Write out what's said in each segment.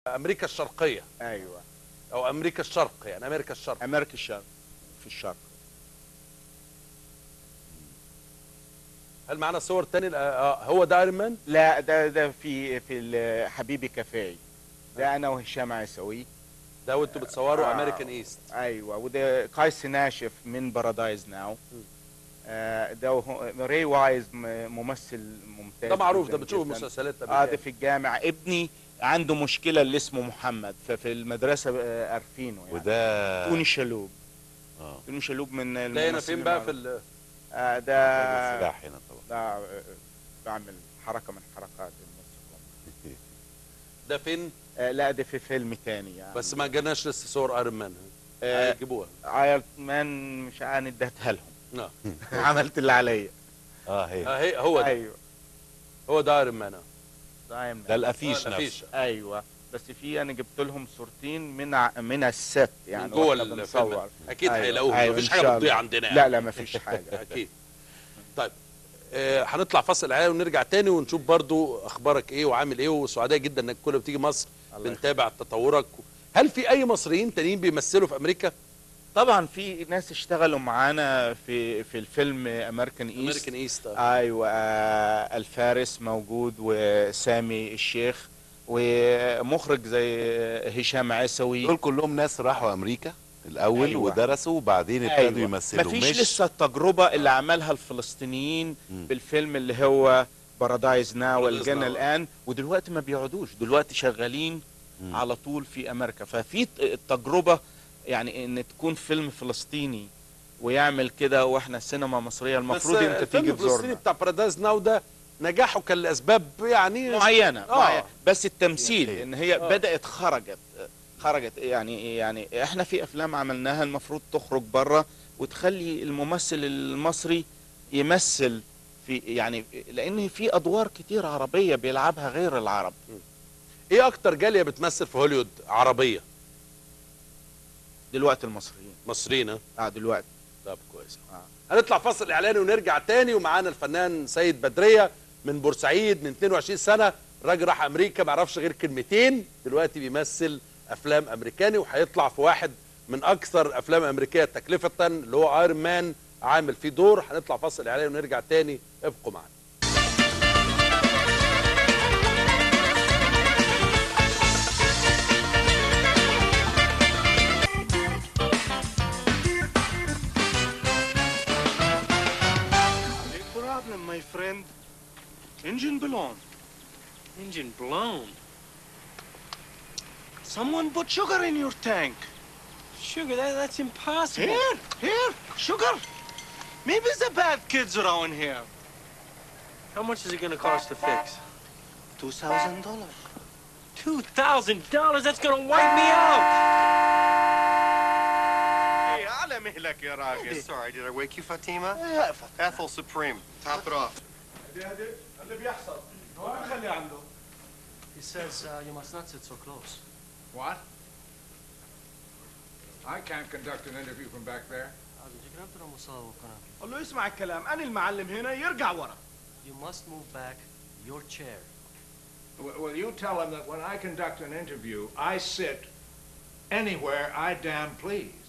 امريكا الشرقيه ايوه او امريكا الشرق يعني امريكا الشرق امريكا الشرق في الشرق هل معانا صور تاني آه هو ده ايرون مان لا ده ده في في ال- حبيبي كافيه ده انا وهشام عيسوي ده وانتوا بتصوروا آه. امريكان ايست ايوه وده قيس ناشف من بارادايز ناو آه ده وهو- ري وايز م- ممثل ممتاز ده معروف جداً ده بتشوفه جداً. مسلسلات اه ده امريكيه في الجامعه ابني عنده مشكله اللي اسمه محمد ففي المدرسه آه، عارفينه يعني وده توني شلوب اه توني شلوب من ده هنا الممثلين فين بقى في المعروف. ال- آه ده السلاح هنا طبعا ده آه، بعمل حركه من حركات الموسيقى ده فين آه لا ده في فيلم تاني يعني بس ما جالناش لسه صور ايرون مان آه هيجيبوها ايرون مان مش انا اديتها لهم اه عملت اللي عليا اه هي آه، هي هو ده ايوه هو ده ايرون مان آه. ده Iron Man. ده الافيش آه، نفسه الأفيش. ايوه بس في انا جبت لهم صورتين من ع... من الست يعني من جوه وإحنا الفيلم بنصور اكيد أيوة، هيلاقوها أيوة، مفيش إن حاجه شاء بتضيع الله. عندنا يعني. لا لا ما فيش حاجه اكيد طيب آه، هنطلع فاصل اعلاني ونرجع تاني ونشوف برضو اخبارك ايه وعامل ايه وسعداء جدا انك كل ما بتيجي مصر الله بنتابع تطورك هل في اي مصريين تانيين بيمثلوا في امريكا طبعا في ناس اشتغلوا معانا في في الفيلم امريكان ايست امريكان ايست ايوه آه الفارس موجود وسامي الشيخ ومخرج زي هشام عيسوي دول كلهم ناس راحوا امريكا الاول أيوة. ودرسوا وبعدين ابتدوا يمثلوا مفيش لسه التجربه اللي عملها الفلسطينيين مم. بالفيلم اللي هو بارادايز ناو Paradise الجنة Now. الان ودلوقتي ما بيقعدوش دلوقتي شغالين مم. على طول في امريكا ففي ت- التجربه يعني ان تكون فيلم فلسطيني ويعمل كده واحنا السينما المصريه المفروض بس انت الفيلم تيجي الفلسطيني تزورنا بتاع بارادايز ناو ده نجاحه كان لاسباب يعني معينه آه. معينة. بس التمثيل سياسية. ان هي آه. بدات خرجت خرجت يعني يعني احنا في افلام عملناها المفروض تخرج بره وتخلي الممثل المصري يمثل في يعني لان في ادوار كتير عربيه بيلعبها غير العرب ايه اكتر جاليه بتمثل في هوليوود عربيه دلوقتي المصريين مصريين ها؟ اه دلوقتي طب كويس آه. هنطلع فاصل اعلاني ونرجع تاني ومعانا الفنان سيد بدريه من بورسعيد من 22 سنه راجل راح امريكا ما يعرفش غير كلمتين دلوقتي بيمثل افلام امريكاني وهيطلع في واحد من اكثر افلام امريكيه تكلفه اللي هو ايرون مان عامل فيه دور هنطلع فاصل اعلاني ونرجع تاني ابقوا معانا problem my friend engine blown Engine blown. someone put sugar in your tank Sugar, that, that's impossible. Here, here, sugar. Maybe the bad kids around here. How much is it going to cost to fix? Two thousand dollars. $2,000? That's going to wipe me out. Hey, على مهلك يا راجل. Sorry, did I wake you, Fatima? يا فتى. Ethel Supreme. Top it off. اللي بيحصل. خلي عنده. He says uh, you must not sit so close. What? I can't conduct an interview from back there. قول له اسمع الكلام، أنا المعلم هنا يرجع ورا. You must move back your chair. W- Will you tell him that when I conduct an interview, I sit anywhere I damn please?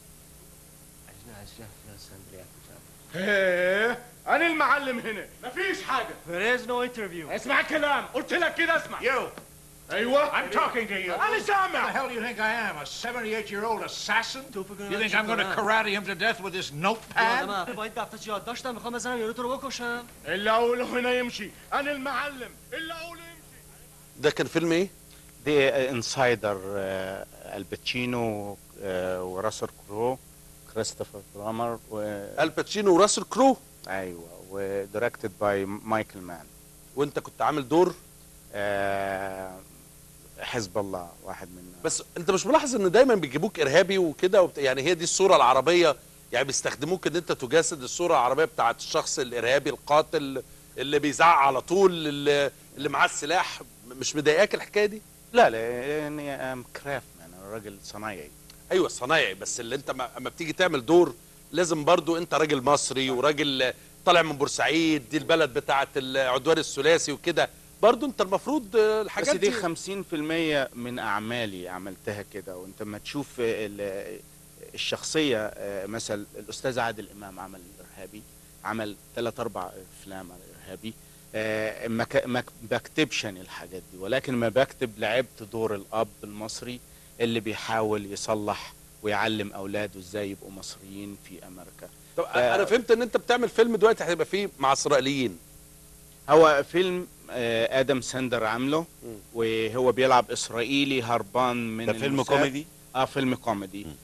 ايه أنا المعلم هنا، مفيش حاجة. There is no interview. اسمع الكلام، قلت لك كده اسمع. You! أيوه. I'm talking to you. أنا Who the سامع. hell do you think I am? A 78 year old assassin? تو فکر You think I'm going to karate him to death with this notepad? باید دفترچه یادداشتم میخوام بزنم یارو تو رو بکشم اللي أقوله هنا يمشي، أنا المعلم، اللي أقوله يمشي. ده كان فيلم ايه؟ دي انسايدر الباتشينو وراسل كرو كريستوفر برامر و الباتشينو وراسل كرو ايوه ودايركتد باي مايكل مان وانت كنت عامل دور حزب الله واحد من بس انت مش ملاحظ ان دايما بيجيبوك ارهابي وكده وبت... يعني هي دي الصوره العربيه يعني بيستخدموك ان انت تجسد الصوره العربيه بتاعت الشخص الارهابي القاتل اللي بيزعق على طول اللي, اللي معاه السلاح مش مضايقاك الحكايه دي لا لاني ام كرافت مان انا راجل صنايعي ايوه صنايعي بس اللي انت ما- اما بتيجي تعمل دور لازم برضو انت راجل مصري وراجل طالع من بورسعيد دي البلد بتاعت العدوان الثلاثي وكده برضو انت المفروض آه، بس الحاجات دي دي 50% من اعمالي عملتها كده وانت ما تشوف ال- الشخصيه آه، مثلا الاستاذ عادل امام عمل الارهابي عمل ثلاث اربع افلام على الارهابي آه، ما ك- ما ك- بكتبش أنا الحاجات دي ولكن ما بكتب لعبت دور الاب المصري اللي بيحاول يصلح ويعلم اولاده ازاي يبقوا مصريين في امريكا طب ف- انا فهمت ان انت بتعمل فيلم دلوقتي هيبقى فيه مع اسرائيليين هو فيلم آه، ادم ساندر عامله مم. وهو بيلعب اسرائيلي هربان من ده فيلم الموساد. كوميدي اه فيلم كوميدي مم.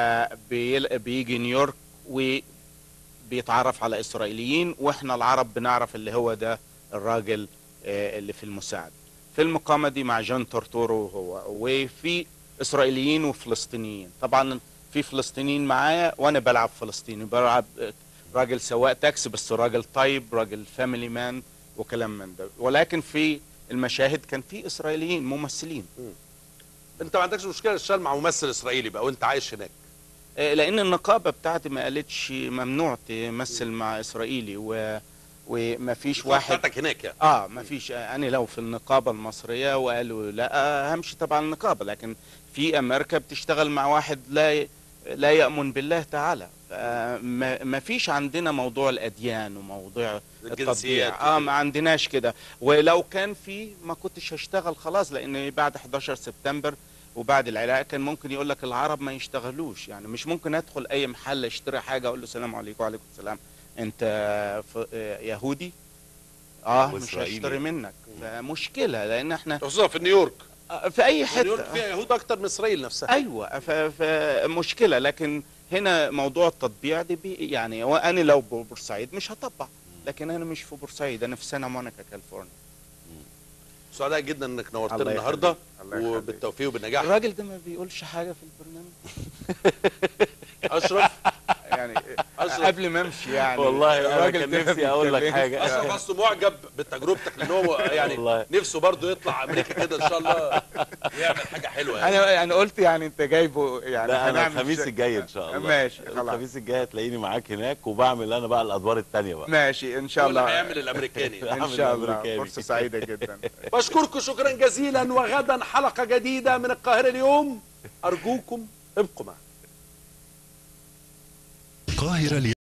فبيجي نيويورك وبيتعرف على اسرائيليين واحنا العرب بنعرف اللي هو ده الراجل آه، اللي في المساعد فيلم كوميدي مع جون تورتورو هو وفي اسرائيليين وفلسطينيين طبعا في فلسطينيين معايا وانا بلعب فلسطيني بلعب آه، راجل سواق تاكسي بس راجل طيب راجل فاميلي مان وكلام من ده ولكن في المشاهد كان في اسرائيليين ممثلين انت ما عندكش مشكله تشتغل مع ممثل اسرائيلي بقى وانت عايش هناك آه، لان النقابه بتاعتي ما قالتش ممنوع تمثل مع اسرائيلي و وما فيش واحد بتاعتك هناك يعني اه ما فيش آه، انا لو في النقابه المصريه وقالوا لا آه، همشي تبع النقابه لكن في امريكا بتشتغل مع واحد لا ي- لا يامن بالله تعالى آه، ما ما فيش عندنا موضوع الاديان وموضوع الجنسيات التطبيع اه ما عندناش كده ولو كان في ما كنتش هشتغل خلاص لان بعد 11 سبتمبر وبعد العراق كان ممكن يقول لك العرب ما يشتغلوش يعني مش ممكن ادخل اي محل اشتري حاجه اقول له السلام عليكم وعليكم السلام انت ف- آه، يهودي اه مش وإسرائيلي. هشتري منك فمشكله لان احنا خصوصا في نيويورك آه، في اي نيويورك حته فيها يهود اكتر من اسرائيل نفسها ايوه ف- فمشكله لكن هنا موضوع التطبيع دي بي يعني وانا لو بورسعيد مش هطبع لكن انا مش في بورسعيد انا في سانتا مونيكا كاليفورنيا سعداء جدا انك نورتنا الله النهارده يخليك. الله يخليك. وبالتوفيق وبالنجاح الراجل ده ما بيقولش حاجه في البرنامج اشرف يعني أشرف. قبل ما امشي يعني والله انا الراجل كان ده ما نفسي اقول لك بيتكلمش. حاجه اشرف اصله معجب بتجربتك لان هو يعني والله. نفسه برضه يطلع امريكا كده ان شاء الله يعمل حاجه حلوه يعني انا يعني قلت يعني انت جايبه يعني لا انا هنعمل الخميس شيء. الجاي ان شاء الله ماشي خلاص الخميس الجاي هتلاقيني معاك هناك وبعمل انا بقى الادوار التانية بقى ماشي ان شاء هو اللي الله هيعمل الامريكاني ان عامل شاء الله أمريكاني. فرصه سعيده جدا بشكركم شكرا جزيلا وغدا حلقه جديده من القاهره اليوم ارجوكم ابقوا معنا القاهرة